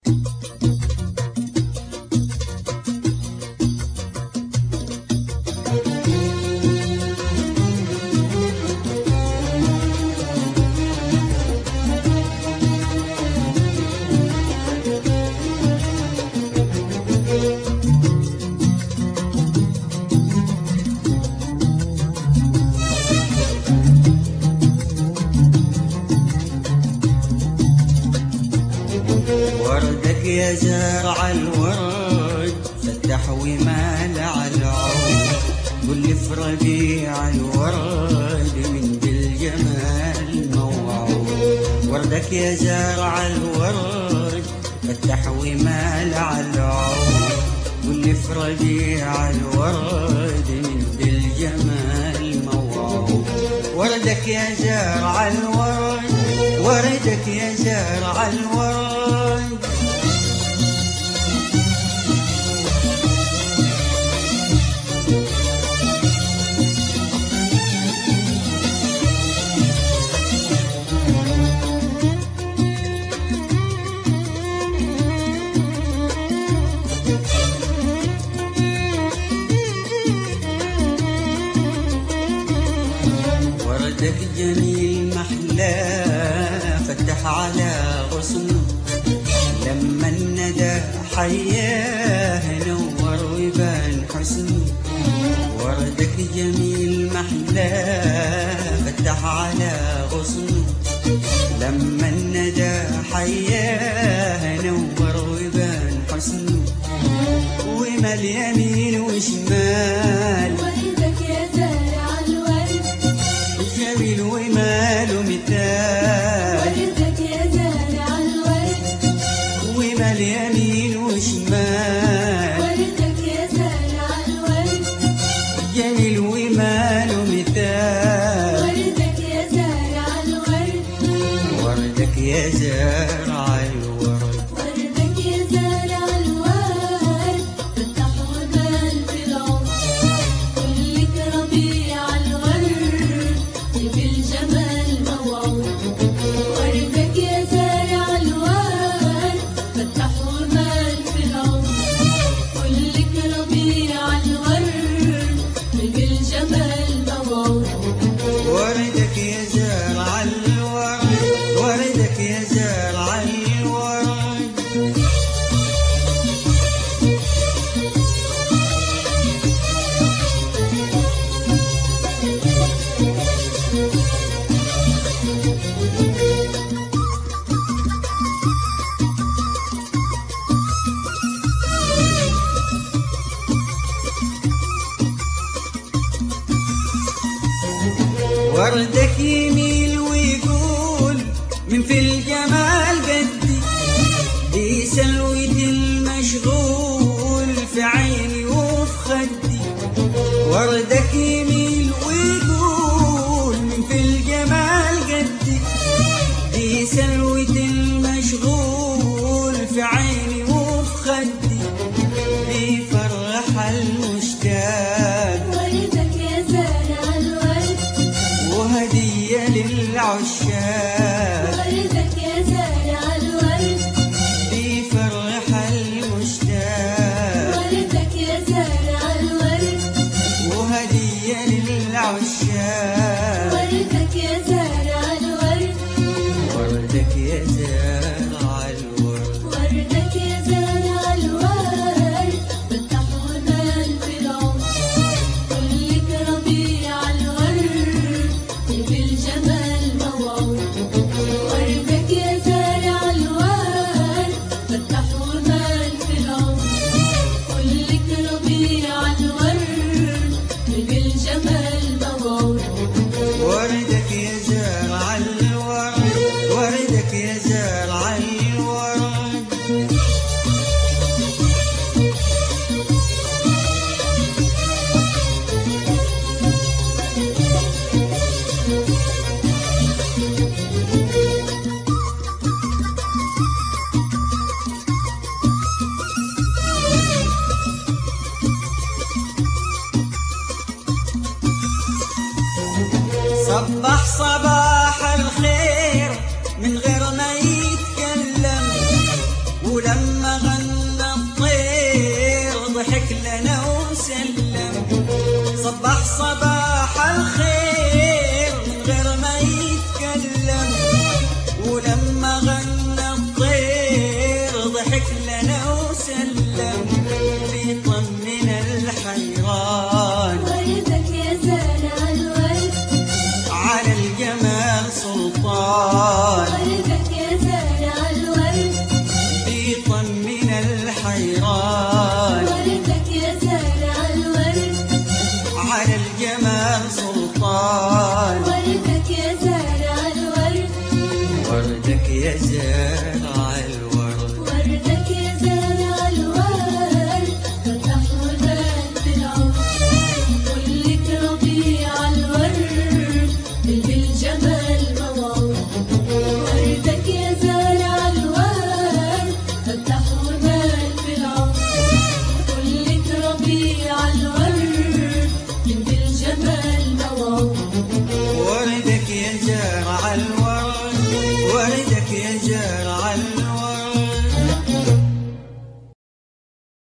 وردك يا زارع الورد فتح ومال على العود كل في ربيع الورد من بالجمال موعود وردك يا زارع الورد فتح ومال على العود كل في ربيع الورد من بالجمال موعود وردك يا زارع الورد وردك يا زارع الورد وردك جميل محلى فتح على غصنه لما الندى حياه نور ويبان حسنه وردك جميل محلى فتح على غصنه لما الندى حياه نور ويبان حسنه ومال يمين وشمال وردك يا زارع الورد جميل وماله مثال وردك يا زارع الورد ومال يمين وشمال وردك يا زارع الورد جميل وماله مثال وردك يا زارع الورد وردك يا زارع الورد وردك يا زارع الورد فتح وبال في العمر كلك ربيع الورد بالجمال موعود وردك يا زارع الورد فتح وبال في العمر كلك ربيع الورد بالجمال موعود وردك يا زارع الورد وردك يا زارع الورد وردك يميل ويقول من في الجمال قدي دي سلوة المشغول في عيني وفي خدي وردك يميل ويقول من في الجمال قدي دي سلوة المشغول في عيني وفي خدي بيفرح المشتاق وردك يا زارع الورد وهدية للعشاق وردك يا زارع الورد بيفرح المشتاق وردك يا زارع الورد وهدية للعشاق وردك يا زارع الورد وردك يا زارع الورد وردك يا زارع الورد فتح وبال في العمر كلك ربيع الورد بالجمال موعود وردك يا زارع الورد فتح وبال في العمر كلك ربيع الورد بالجمال موعود وردك يا زارع الورد وردك يا زارع الورد صبح صباح الخير من غير ما يتكلم ولا ولما غنى الطير ضحك لنا وسلم صبح صباح الخير من غير ما يتكلم ولما غنى الطير ضحك لنا وسلم بيطمن الحيران وردك يا زارع الورد على الجمال سلطان وردك يا زارع الورد بيطمن الحيران وردك يا زارع الورد على الجمال سلطان وردك يا زارع الورد وردك يا زارع الورد وردك يا زارع الورد فتح ودان في العمر كلك ربيع الورد بالجمال موعود وردك يا زارع الورد فتح ودان في العمر كلك ربيع الورد بالجمال موعود وردك يا زارع الورد وردك يا زارع